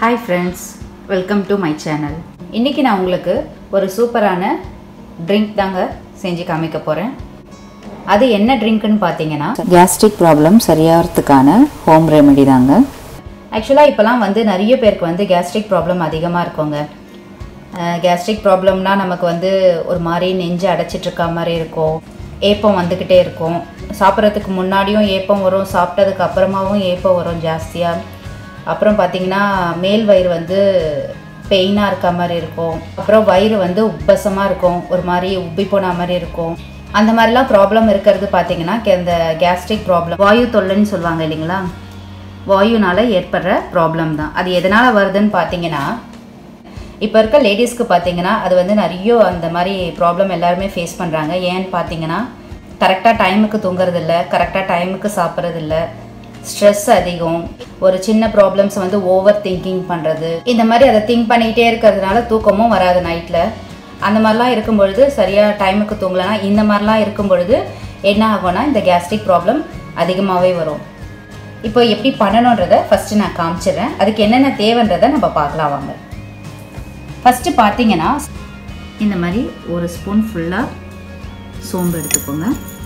hi friends welcome to my channel இன்றைக்கி நான் உங்களுக்கு ஒரு சூப்பரான ட்ரிங்க் தாங்க செஞ்சு காமிக்க போகிறேன் அது என்ன ட்ரிங்க்குன்னு பார்த்தீங்கன்னா கேஸ்ட்ரிக் ப்ராப்ளம் சரியாகிறதுக்கான ஹோம் ரெமெடி தாங்க ஆக்சுவலாக இப்போலாம் வந்து நிறைய பேருக்கு வந்து கேஸ்ட்ரிக் ப்ராப்ளம் அதிகமாக இருக்குங்க கேஸ்ட்ரிக் ப்ராப்ளம்னா நமக்கு வந்து ஒரு மாதிரி நெஞ்சு அடைச்சிட்டு இருக்க மாதிரி இருக்கும் ஏப்பம் வந்துக்கிட்டே இருக்கும் சாப்பிட்றதுக்கு முன்னாடியும் ஏப்பம் வரும் சாப்பிட்டதுக்கு அப்புறமாவும் ஏப்பம் வரும் ஜாஸ்தியாக அப்புறம் பார்த்தீங்கன்னா மேல் வயிறு வந்து பெயினாக இருக்க மாதிரி இருக்கும் அப்புறம் வயிறு வந்து உப்பசமாக இருக்கும் ஒரு மாதிரி உப்பி போன மாதிரி இருக்கும் அந்த மாதிரிலாம் ப்ராப்ளம் இருக்கிறது பார்த்தீங்கன்னா இந்த கேஸ்ட்ரிக் ப்ராப்ளம் வாயு தொல்லைன்னு சொல்லுவாங்க இல்லைங்களா வாயுனால ஏற்படுற ப்ராப்ளம் தான் அது எதனால் வருதுன்னு பார்த்தீங்கன்னா இப்போ இருக்க லேடிஸ்க்கு பார்த்தீங்கன்னா அது வந்து நிறைய அந்த மாதிரி ப்ராப்ளம் எல்லாருமே ஃபேஸ் பண்ணுறாங்க ஏன்னு பார்த்தீங்கன்னா கரெக்டாக டைமுக்கு தூங்குறதில்ல கரெக்டாக டைமுக்கு சாப்பிட்றதில்ல ஸ்ட்ரெஸ் அதிகம் ஒரு சின்ன ப்ராப்ளம்ஸ் வந்து ஓவர் திங்கிங் பண்ணுறது இந்த மாதிரி அதை திங்க் பண்ணிக்கிட்டே இருக்கிறதுனால தூக்கமும் வராது நைட்டில் அந்த மாதிரிலாம் இருக்கும் பொழுது சரியாக டைமுக்கு தூங்கலைன்னா இந்த மாதிரிலாம் இருக்கும் பொழுது என்ன ஆகும்னா இந்த கேஸ்ட்ரிக் ப்ராப்ளம் அதிகமாகவே வரும் இப்போ எப்படி பண்ணணுன்றதை ஃபஸ்ட்டு நான் காமிச்சிடுறேன் அதுக்கு என்னென்ன தேவைன்றதை நம்ம பார்க்கலாம் வாங்க ஃபஸ்ட்டு பார்த்தீங்கன்னா இந்த மாதிரி ஒரு ஸ்பூன் ஃபுல்லாக சோம்பு எடுத்துக்கோங்க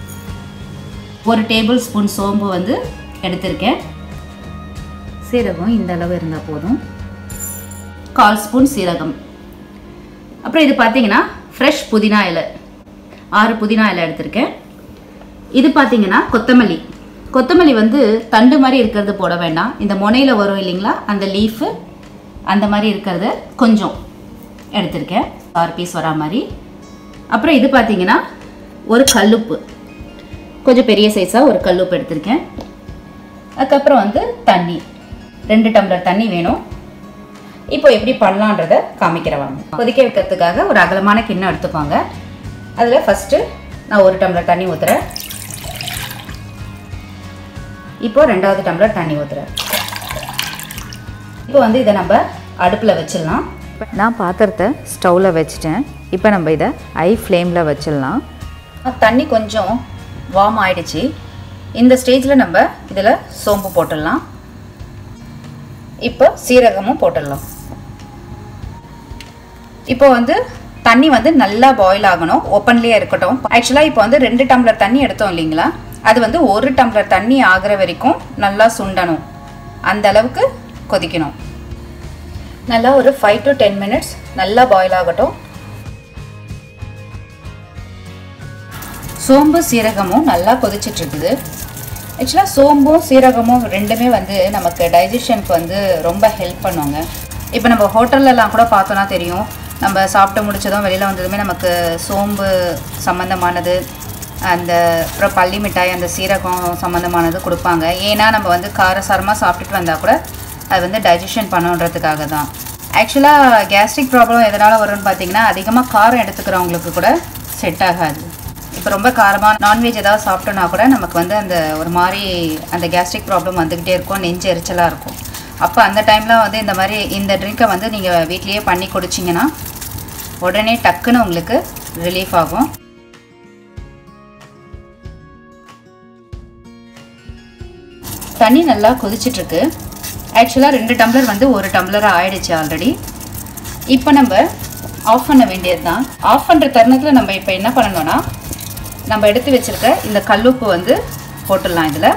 ஒரு டேபிள் ஸ்பூன் சோம்பு வந்து எடுத்திருக்கேன் சீரகம் இந்த அளவு இருந்தால் போதும் கால் ஸ்பூன் சீரகம் அப்புறம் இது பார்த்தீங்கன்னா ஃப்ரெஷ் புதினா இலை ஆறு புதினா இலை எடுத்திருக்கேன் இது பார்த்தீங்கன்னா கொத்தமல்லி கொத்தமல்லி வந்து தண்டு மாதிரி இருக்கிறது போட வேண்டாம் இந்த முனையில் வரும் இல்லைங்களா அந்த லீஃபு அந்த மாதிரி இருக்கிறத கொஞ்சம் எடுத்திருக்கேன் ஆறு பீஸ் வரா மாதிரி அப்புறம் இது பார்த்தீங்கன்னா ஒரு கல்லுப்பு கொஞ்சம் பெரிய சைஸாக ஒரு கல்லுப்பு எடுத்திருக்கேன் அதுக்கப்புறம் வந்து தண்ணி ரெண்டு டம்ளர் தண்ணி வேணும் இப்போ எப்படி பண்ணலான்றதை காமிக்கிறவாங்க கொதிக்க வைக்கிறதுக்காக ஒரு அகலமான கிண்ணம் எடுத்துக்கோங்க அதில் ஃபஸ்ட்டு நான் ஒரு டம்ளர் தண்ணி ஊற்றுறேன் இப்போ ரெண்டாவது டம்ளர் தண்ணி ஊற்றுறேன் இப்போ வந்து இதை நம்ம அடுப்பில் வச்சிடலாம் நான் பாத்திரத்தை ஸ்டவ்வில் வச்சுட்டேன் இப்போ நம்ம இதை ஐ ஃப்ளேமில் வச்சிடலாம் தண்ணி கொஞ்சம் வார்ம் ஆயிடுச்சு இந்த ஸ்டேஜில் நம்ம இதில் சோம்பு போட்டுடலாம் இப்போ சீரகமும் போட்டுடலாம் இப்போ வந்து தண்ணி வந்து நல்லா பாயில் ஆகணும் ஓப்பன்லேயே இருக்கட்டும் ஆக்சுவலாக இப்போ வந்து ரெண்டு டம்ளர் தண்ணி எடுத்தோம் இல்லைங்களா அது வந்து ஒரு டம்ளர் தண்ணி ஆகிற வரைக்கும் நல்லா சுண்டணும் அந்த அளவுக்கு கொதிக்கணும் நல்லா ஒரு ஃபைவ் டு டென் மினிட்ஸ் நல்லா பாயில் ஆகட்டும் சோம்பு சீரகமும் நல்லா கொதிச்சிட்டு இருக்குது ஆக்சுவலாக சோம்பும் சீரகமும் ரெண்டுமே வந்து நமக்கு டைஜஷனுக்கு வந்து ரொம்ப ஹெல்ப் பண்ணுவாங்க இப்போ நம்ம ஹோட்டல்லலாம் கூட பார்த்தோன்னா தெரியும் நம்ம சாப்பிட்டு முடிச்சதும் வெளியில் வந்ததுமே நமக்கு சோம்பு சம்மந்தமானது அந்த அப்புறம் பள்ளி மிட்டாய் அந்த சீரகம் சம்மந்தமானது கொடுப்பாங்க ஏன்னா நம்ம வந்து காரசாரமாக சாப்பிட்டுட்டு வந்தால் கூட அது வந்து டைஜஷன் பண்ணுன்றதுக்காக தான் ஆக்சுவலாக கேஸ்ட்ரிக் ப்ராப்ளம் எதனால் வரும்னு பார்த்தீங்கன்னா அதிகமாக காரம் எடுத்துக்கிறவங்களுக்கு கூட செட் ஆகாது இப்போ ரொம்ப காரமாக நான்வெஜ் ஏதாவது சாப்பிட்டோன்னா கூட நமக்கு வந்து அந்த ஒரு மாதிரி அந்த கேஸ்ட்ரிக் ப்ராப்ளம் வந்துக்கிட்டே இருக்கும் நெஞ்சு எரிச்சலாக இருக்கும் அப்போ அந்த டைமில் வந்து இந்த மாதிரி இந்த ட்ரிங்க்கை வந்து நீங்கள் வீட்லேயே பண்ணி குடிச்சிங்கன்னா உடனே டக்குன்னு உங்களுக்கு ரிலீஃப் ஆகும் தண்ணி நல்லா கொதிச்சிட்ருக்கு ஆக்சுவலாக ரெண்டு டம்ளர் வந்து ஒரு டம்ளராக ஆயிடுச்சு ஆல்ரெடி இப்போ நம்ம ஆஃப் பண்ண வேண்டியது தான் ஆஃப் பண்ணுற தருணத்தில் நம்ம இப்போ என்ன பண்ணணும்னா நம்ம எடுத்து வச்சுருக்க இந்த கல்லுப்பு வந்து போட்டுடலாம் இதில்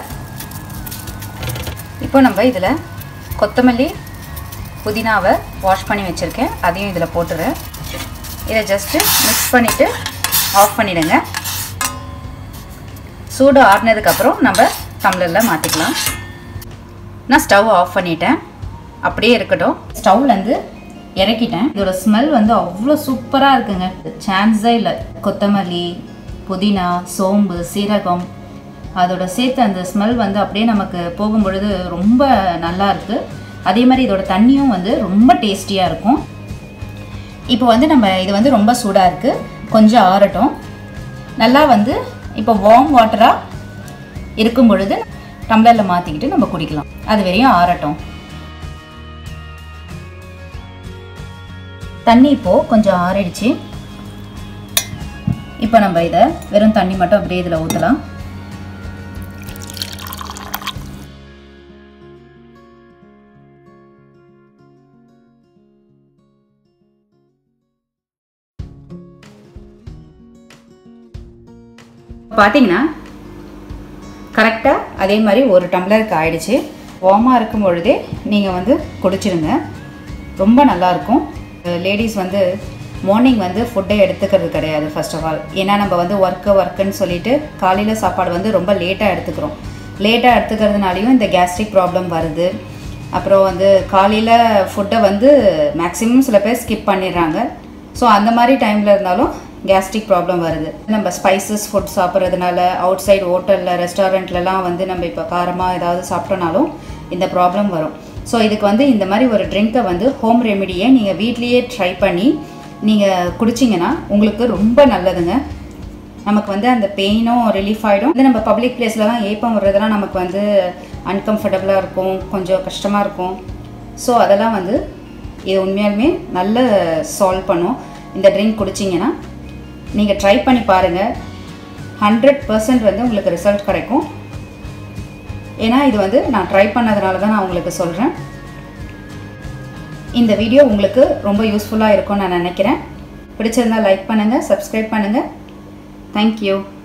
இப்போ நம்ம இதில் கொத்தமல்லி புதினாவை வாஷ் பண்ணி வச்சுருக்கேன் அதையும் இதில் போட்டுறேன் இதை ஜஸ்ட்டு மிக்ஸ் பண்ணிவிட்டு ஆஃப் பண்ணிவிடுங்க சூடு ஆறுனதுக்கப்புறம் நம்ம டம்ளரில் மாற்றிக்கலாம் நான் ஸ்டவ் ஆஃப் பண்ணிட்டேன் அப்படியே இருக்கட்டும் ஸ்டவ்லேருந்து இறக்கிட்டேன் இதோட ஸ்மெல் வந்து அவ்வளோ சூப்பராக இருக்குங்க சான்ஸே இல்லை கொத்தமல்லி புதினா சோம்பு சீரகம் அதோட சேர்த்து அந்த ஸ்மெல் வந்து அப்படியே நமக்கு போகும் பொழுது ரொம்ப நல்லா இருக்குது அதே மாதிரி இதோட தண்ணியும் வந்து ரொம்ப டேஸ்டியாக இருக்கும் இப்போ வந்து நம்ம இது வந்து ரொம்ப சூடாக இருக்குது கொஞ்சம் ஆறட்டும் நல்லா வந்து இப்போ வார்ம் வாட்டராக இருக்கும் பொழுது டம்ளரில் மாற்றிக்கிட்டு நம்ம குடிக்கலாம் அது வரையும் ஆறட்டும் தண்ணி இப்போது கொஞ்சம் ஆறிடுச்சு இப்போ நம்ம இதை வெறும் தண்ணி மட்டும் அப்படியே இதில் ஊற்றலாம் பார்த்தீங்கன்னா கரெக்டாக அதே மாதிரி ஒரு டம்ளருக்கு ஆயிடுச்சு வார்மாக இருக்கும் பொழுதே நீங்கள் வந்து குடிச்சிருங்க ரொம்ப நல்லாயிருக்கும் லேடிஸ் வந்து மார்னிங் வந்து ஃபுட்டை எடுத்துக்கிறது கிடையாது ஃபர்ஸ்ட் ஆஃப் ஆல் ஏன்னா நம்ம வந்து ஒர்க்கு ஒர்க்குன்னு சொல்லிட்டு காலையில் சாப்பாடு வந்து ரொம்ப லேட்டாக எடுத்துக்கிறோம் லேட்டாக எடுத்துக்கிறதுனாலையும் இந்த கேஸ்ட்ரிக் ப்ராப்ளம் வருது அப்புறம் வந்து காலையில் ஃபுட்டை வந்து மேக்ஸிமம் சில பேர் ஸ்கிப் பண்ணிடுறாங்க ஸோ அந்த மாதிரி டைமில் இருந்தாலும் கேஸ்ட்ரிக் ப்ராப்ளம் வருது நம்ம ஸ்பைசஸ் ஃபுட் சாப்பிட்றதுனால அவுட் சைடு ஹோட்டலில் ரெஸ்டாரண்ட்லலாம் வந்து நம்ம இப்போ காரமாக ஏதாவது சாப்பிட்டோனாலும் இந்த ப்ராப்ளம் வரும் ஸோ இதுக்கு வந்து இந்த மாதிரி ஒரு ட்ரிங்க்கை வந்து ஹோம் ரெமிடியை நீங்கள் வீட்லேயே ட்ரை பண்ணி நீங்கள் குடிச்சிங்கன்னா உங்களுக்கு ரொம்ப நல்லதுங்க நமக்கு வந்து அந்த பெயினும் ரிலீஃப் ஆகிடும் வந்து நம்ம பப்ளிக் பிளேஸ்லலாம் ஏப்பம் வர்றதெல்லாம் நமக்கு வந்து அன்கம்ஃபர்டபுளாக இருக்கும் கொஞ்சம் கஷ்டமாக இருக்கும் ஸோ அதெல்லாம் வந்து இது உண்மையாலுமே நல்ல சால்வ் பண்ணும் இந்த ட்ரிங்க் குடிச்சிங்கன்னா நீங்கள் ட்ரை பண்ணி பாருங்கள் ஹண்ட்ரட் பர்சன்ட் வந்து உங்களுக்கு ரிசல்ட் கிடைக்கும் ஏன்னா இது வந்து நான் ட்ரை பண்ணதுனால தான் நான் உங்களுக்கு சொல்கிறேன் இந்த வீடியோ உங்களுக்கு ரொம்ப யூஸ்ஃபுல்லாக இருக்கும்னு நான் நினைக்கிறேன் பிடிச்சிருந்தா லைக் பண்ணுங்கள் சப்ஸ்கிரைப் பண்ணுங்கள் தேங்க்யூ